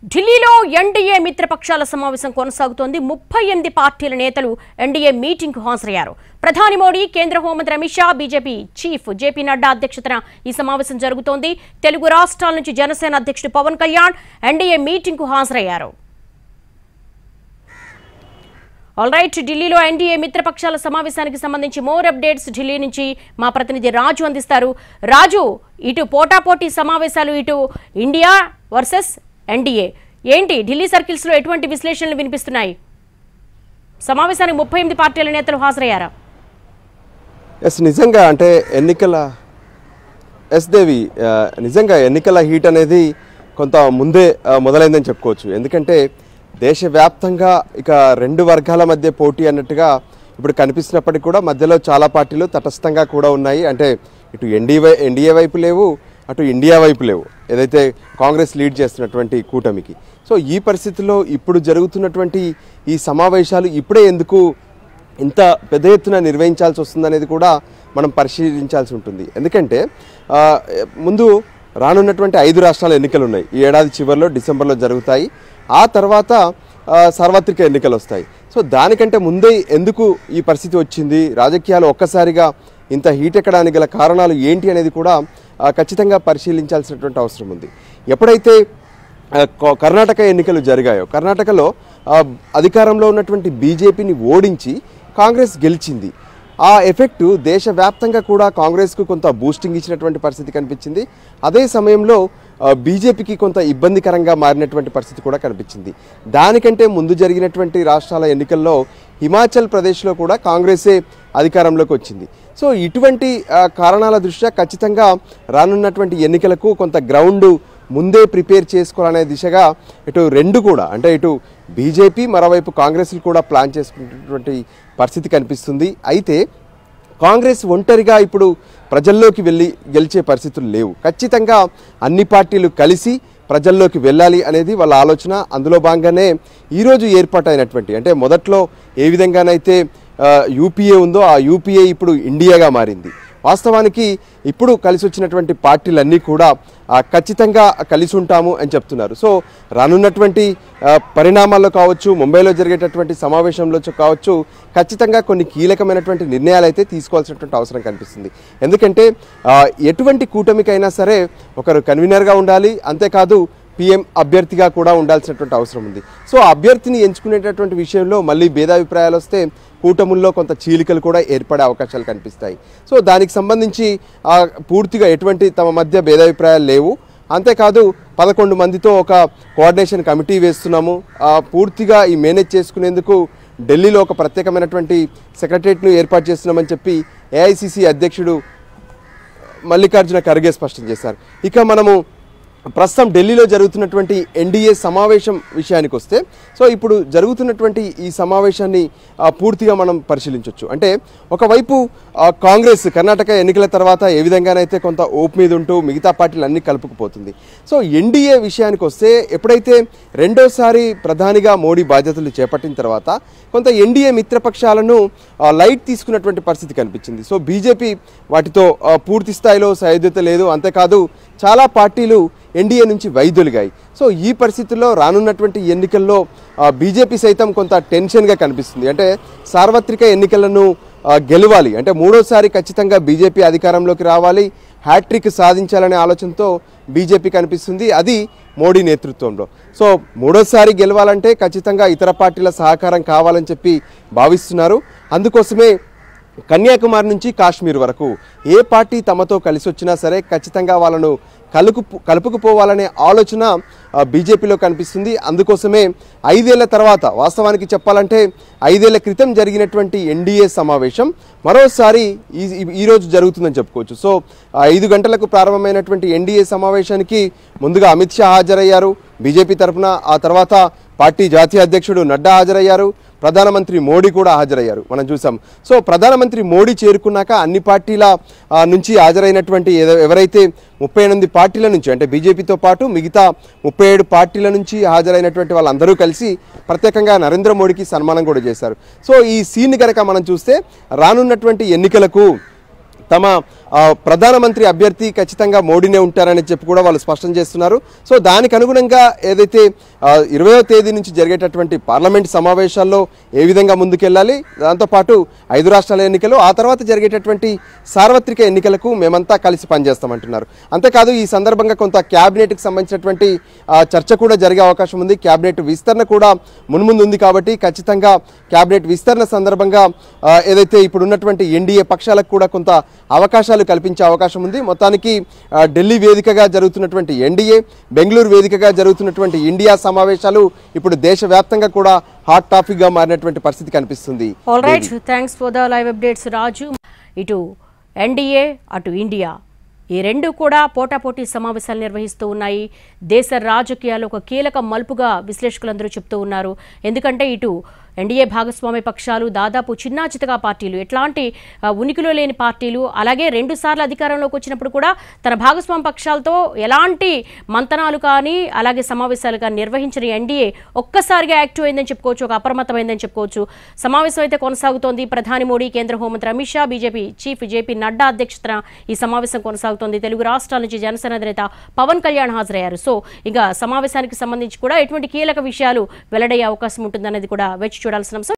ఢిల్లీలో ఎన్డీఏ మిత్రపక్షాల సమావేశం కొనసాగుతోంది ముప్పై ఎనిమిది పార్టీల నేతలు ఎన్డీఏ మీటింగ్ కు హాజరయ్యారు ప్రధాని మోడీ కేంద్ర హోంమంత్రి అమిత్ షా బీజేపీ చీఫ్ జేపీ నడ్డా అధ్యక్షతన ఈ సమావేశం జరుగుతోంది తెలుగు రాష్ట్రాల నుంచి జనసేన అధ్యక్షుడు పవన్ కళ్యాణ్ ఎన్డీఏ మీటింగ్ కు హాజరయ్యారు ఆల్ రైట్ ఢిల్లీలో ఎన్డీఏ మిత్రపక్షాల సమావేశానికి సంబంధించి మోర్ అప్డేట్స్ ఢిల్లీ నుంచి మా ప్రతినిధి రాజు అందిస్తారు రాజు ఇటు పోటాపోటీ సమావేశాలు ఇటు ఇండియా వర్సెస్ ఎన్డీఏ ఏంటి ఢిల్లీ సర్కిల్స్ లో ఎటువంటి విశ్లేషణలు వినిపిస్తున్నాయి సమావేశానికి ముప్పై ఎనిమిది పార్టీల నేతలు హాజరయ్యారా ఎస్ నిజంగా అంటే ఎన్నికల ఎస్ దేవి ఆ, నిజంగా ఎన్నికల హీట్ అనేది కొంత ముందే ఆ, మొదలైందని చెప్పుకోవచ్చు ఎందుకంటే దేశవ్యాప్తంగా ఇక రెండు వర్గాల మధ్య పోటీ అన్నట్టుగా ఇప్పుడు కనిపిస్తున్నప్పటికీ కూడా మధ్యలో చాలా పార్టీలు తటస్థంగా కూడా ఉన్నాయి అంటే ఇటు ఎన్డీఏ ఎన్డీఏ వైపు లేవు అటు ఇండియా వైపు లేవు ఏదైతే కాంగ్రెస్ లీడ్ చేస్తున్నటువంటి కూటమికి సో ఈ పరిస్థితుల్లో ఇప్పుడు జరుగుతున్నటువంటి ఈ సమావేశాలు ఇప్పుడే ఎందుకు ఇంత పెద్ద ఎత్తున నిర్వహించాల్సి వస్తుందనేది కూడా మనం పరిశీలించాల్సి ఉంటుంది ఎందుకంటే ఆ, ముందు రానున్నటువంటి ఐదు రాష్ట్రాల ఎన్నికలు ఉన్నాయి ఈ ఏడాది చివరిలో డిసెంబర్లో జరుగుతాయి ఆ తర్వాత ఆ, సార్వత్రిక ఎన్నికలు వస్తాయి సో దానికంటే ముందే ఎందుకు ఈ పరిస్థితి వచ్చింది రాజకీయాలు ఒక్కసారిగా ఇంత హీట్ ఎక్కడానికి గల కారణాలు ఏంటి అనేది కూడా ఆ, ఖచ్చితంగా పరిశీలించాల్సినటువంటి అవసరం ఉంది ఎప్పుడైతే ఆ, క- కర్ణాటక ఎన్నికలు జరిగాయో కర్ణాటకలో ఆ, అధికారంలో ఉన్నటువంటి బీజేపీని ఓడించి కాంగ్రెస్ గెలిచింది ఆ ఎఫెక్టు దేశవ్యాప్తంగా కూడా కాంగ్రెస్కు కొంత బూస్టింగ్ ఇచ్చినటువంటి పరిస్థితి కనిపించింది అదే సమయంలో ఆ, బీజేపీకి కొంత ఇబ్బందికరంగా మారినటువంటి పరిస్థితి కూడా కనిపించింది దానికంటే ముందు జరిగినటువంటి రాష్ట్రాల ఎన్నికల్లో హిమాచల్ ప్రదేశ్లో కూడా కాంగ్రెసే అధికారంలోకి వచ్చింది సో ఇటువంటి ఆ, కారణాల దృష్ట్యా ఖచ్చితంగా రానున్నటువంటి ఎన్నికలకు కొంత గ్రౌండ్ ముందే ప్రిపేర్ చేసుకోవాలనే దిశగా ఇటు రెండు కూడా అంటే ఇటు బీజేపీ మరోవైపు కాంగ్రెస్లు కూడా ప్లాన్ చేసుకున్నటువంటి పరిస్థితి కనిపిస్తుంది అయితే కాంగ్రెస్ ఒంటరిగా ఇప్పుడు ప్రజల్లోకి వెళ్ళి గెలిచే పరిస్థితులు లేవు ఖచ్చితంగా అన్ని పార్టీలు కలిసి ప్రజల్లోకి వెళ్ళాలి అనేది వాళ్ళ ఆలోచన అందులో భాగంగానే ఈరోజు ఏర్పాటైనటువంటి అంటే మొదట్లో ఏ విధంగానైతే ఆ, యూపీఏ ఉందో ఆ యూపీఏ ఇప్పుడు ఇండియాగా మారింది వాస్తవానికి ఇప్పుడు కలిసి వచ్చినటువంటి పార్టీలన్నీ కూడా ఆ, ఖచ్చితంగా కలిసి ఉంటాము అని చెప్తున్నారు సో రానున్నటువంటి ఆ, పరిణామాల్లో కావచ్చు ముంబైలో జరిగేటటువంటి సమావేశంలో చ- కావచ్చు ఖచ్చితంగా కొన్ని కీలకమైనటువంటి నిర్ణయాలు అయితే తీసుకోవాల్సినటువంటి అవసరం కనిపిస్తుంది ఎందుకంటే ఆ, ఎటువంటి కూటమికైనా సరే ఒకరు కన్వీనర్గా ఉండాలి అంతేకాదు పిఎం అభ్యర్థిగా కూడా ఉండాల్సినటువంటి అవసరం ఉంది సో ఆ అభ్యర్థిని ఎంచుకునేటటువంటి విషయంలో మళ్ళీ భేదాభిప్రాయాలు వస్తే కూటముల్లో కొంత చీలికలు కూడా ఏర్పడే అవకాశాలు కనిపిస్తాయి సో దానికి సంబంధించి ఆ, పూర్తిగా ఎటువంటి తమ మధ్య భేదాభిప్రాయాలు లేవు అంతేకాదు పదకొండు మందితో ఒక కోఆర్డినేషన్ కమిటీ వేస్తున్నాము ఆ, పూర్తిగా ఈ మేనేజ్ చేసుకునేందుకు ఢిల్లీలో ఒక ప్రత్యేకమైనటువంటి సెక్రటరియట్ను ఏర్పాటు చేస్తున్నామని చెప్పి ఏఐసిసి అధ్యక్షుడు మల్లికార్జున ఖర్గే స్పష్టం చేశారు ఇక మనము ప్రస్తుతం ఢిల్లీలో జరుగుతున్నటువంటి ఎన్డీఏ సమావేశం విషయానికి వస్తే సో ఇప్పుడు జరుగుతున్నటువంటి ఈ సమావేశాన్ని ఆ, పూర్తిగా మనం పరిశీలించవచ్చు అంటే ఒకవైపు ఆ, కాంగ్రెస్ కర్ణాటక ఎన్నికల తర్వాత ఏ విధంగానైతే కొంత ఓపు మీద ఉంటూ మిగతా పార్టీలు అన్ని కలుపుకుపోతుంది సో ఎన్డీఏ విషయానికి వస్తే ఎప్పుడైతే రెండోసారి ప్రధానిగా మోడీ బాధ్యతలు చేపట్టిన తర్వాత కొంత ఎన్డీఏ మిత్రపక్షాలను ఆ, లైట్ తీసుకున్నటువంటి పరిస్థితి కనిపించింది సో బీజేపీ వాటితో ఆ, పూర్తి స్థాయిలో సయోధ్యత లేదు అంతేకాదు చాలా పార్టీలు ఎన్డీఏ నుంచి వైదొలిగాయి సో ఈ పరిస్థితుల్లో రానున్నటువంటి ఎన్నికల్లో ఆ, బీజేపీ సైతం కొంత టెన్షన్గా కనిపిస్తుంది అంటే సార్వత్రిక ఎన్నికలను ఆ, గెలవాలి అంటే మూడోసారి ఖచ్చితంగా బీజేపీ అధికారంలోకి రావాలి హ్యాట్రిక్ సాధించాలనే ఆలోచనతో బీజేపీ కనిపిస్తుంది అది మోడీ నేతృత్వంలో సో మూడోసారి గెలవాలంటే ఖచ్చితంగా ఇతర పార్టీల సహకారం కావాలని చెప్పి భావిస్తున్నారు అందుకోసమే కన్యాకుమారి నుంచి కాశ్మీర్ వరకు ఏ పార్టీ తమతో కలిసి వచ్చినా సరే ఖచ్చితంగా వాళ్ళను కలుపు కలుపుకుపోవాలనే ఆలోచన ఆ, బీజేపీలో కనిపిస్తుంది అందుకోసమే ఐదేళ్ల తర్వాత వాస్తవానికి చెప్పాలంటే ఐదేళ్ల క్రితం జరిగినటువంటి ఎన్డీఏ సమావేశం మరోసారి ఈ ఈ- ఈ రోజు జరుగుతుందని చెప్పుకోవచ్చు సో ఆ ఐదు గంటలకు ప్రారంభమైనటువంటి ఎన్డీఏ సమావేశానికి ముందుగా అమిత్ షా హాజరయ్యారు బీజేపీ తరఫున ఆ తర్వాత పార్టీ జాతీయ అధ్యక్షుడు నడ్డా హాజరయ్యారు ప్రధానమంత్రి మోడీ కూడా హాజరయ్యారు మనం చూసాం సో ప్రధానమంత్రి మోడీ చేరుకున్నాక అన్ని పార్టీల ఆ, నుంచి హాజరైనటువంటి ఏదో- ఎవరైతే ముప్పై ఎనిమిది పార్టీల నుంచి అంటే బీజేపీతో పాటు మిగతా ముప్పై ఏడు పార్టీల నుంచి హాజరైనటువంటి వాళ్ళందరూ కలిసి ప్రత్యేకంగా నరేంద్ర మోడీకి సన్మానం కూడా చేశారు సో ఈ సీన్ కనుక మనం చూస్తే రానున్నటువంటి ఎన్నికలకు తమ ఆ, ప్రధానమంత్రి అభ్యర్థి ఖచ్చితంగా మోడీనే ఉంటారని చెప్పి కూడా వాళ్ళు స్పష్టం చేస్తున్నారు సో దానికి అనుగుణంగా ఏదైతే ఇరవయో తేదీ నుంచి జరిగేటటువంటి పార్లమెంట్ సమావేశాల్లో ఏ విధంగా ముందుకెళ్ళాలి దాంతోపాటు ఐదు రాష్ట్రాల ఎన్నికలు ఆ తర్వాత జరిగేటటువంటి సార్వత్రిక ఎన్నికలకు మేమంతా కలిసి పనిచేస్తామంటున్నారు అంతేకాదు ఈ సందర్భంగా కొంత క్యాబినెట్కి సంబంధించినటువంటి ఆ, చర్చ కూడా జరిగే అవకాశం ఉంది క్యాబినెట్ విస్తరణ కూడా మున్ముందు ఉంది కాబట్టి ఖచ్చితంగా క్యాబినెట్ విస్తరణ సందర్భంగా ఆ, ఏదైతే ఇప్పుడు ఉన్నటువంటి ఎన్డీఏ పక్షాలకు కూడా కొంత అవకాశాలు కల్పించే అవకాశం ఉంది మొత్తానికి ఆ, ఢిల్లీ వేదికగా జరుగుతున్నటువంటి ఎన్డీఏ బెంగళూరు వేదికగా జరుగుతున్నటువంటి ఇండియా సమావేశాలు ఇప్పుడు దేశవ్యాప్తంగా కూడా హాట్ టాపిక్గా మారినటువంటి పరిస్థితి కనిపిస్తుంది all right thanks for the live updates Raju ఇటు ఎన్డీఏ అటు ఇండియా ఈ రెండు కూడా పోటాపోటీ సమావేశాలు నిర్వహిస్తూ ఉన్నాయి దేశ రాజకీయాల్లో ఒక కీలక మలుపుగా విశ్లేషకులందరూ చెప్తూ ఉన్నారు ఎందుకంటే ఇటు ఎన్డీఏ భాగస్వామ్య పక్షాలు దాదాపు చిన్నా చితగా పార్టీలు ఎట్లాంటి ఆ, ఉనికిలో లేని పార్టీలు అలాగే రెండు సార్లు అధికారంలోకి వచ్చినప్పుడు కూడా తన భాగస్వామ్య పక్షాలతో ఎలాంటి మంతనాలు కానీ అలాగే సమావేశాలు కానీ నిర్వహించిన ఎన్డీఏ ఒక్కసారిగా యాక్టివ్ అయిందని చెప్పుకోవచ్చు ఒక అప్రమత్తమైందని చెప్పుకోవచ్చు సమావేశం అయితే కొనసాగుతోంది ప్రధాని మోడీ కేంద్ర హోంమంత్రి అమిత్ షా బీజేపీ చీఫ్ జేపీ నడ్డా అధ్యక్షతన ఈ సమావేశం కొనసాగుతోంది తెలుగు రాష్ట్రాల నుంచి జనసేన అధినేత పవన్ కళ్యాణ్ హాజరయ్యారు సో ఇక సమావేశానికి సంబంధించి కూడా ఎటువంటి కీలక విషయాలు వెల్లడయ్యే అవకాశం ఉంటుందనేది కూడా వేచి చూడాల్సిన అంశం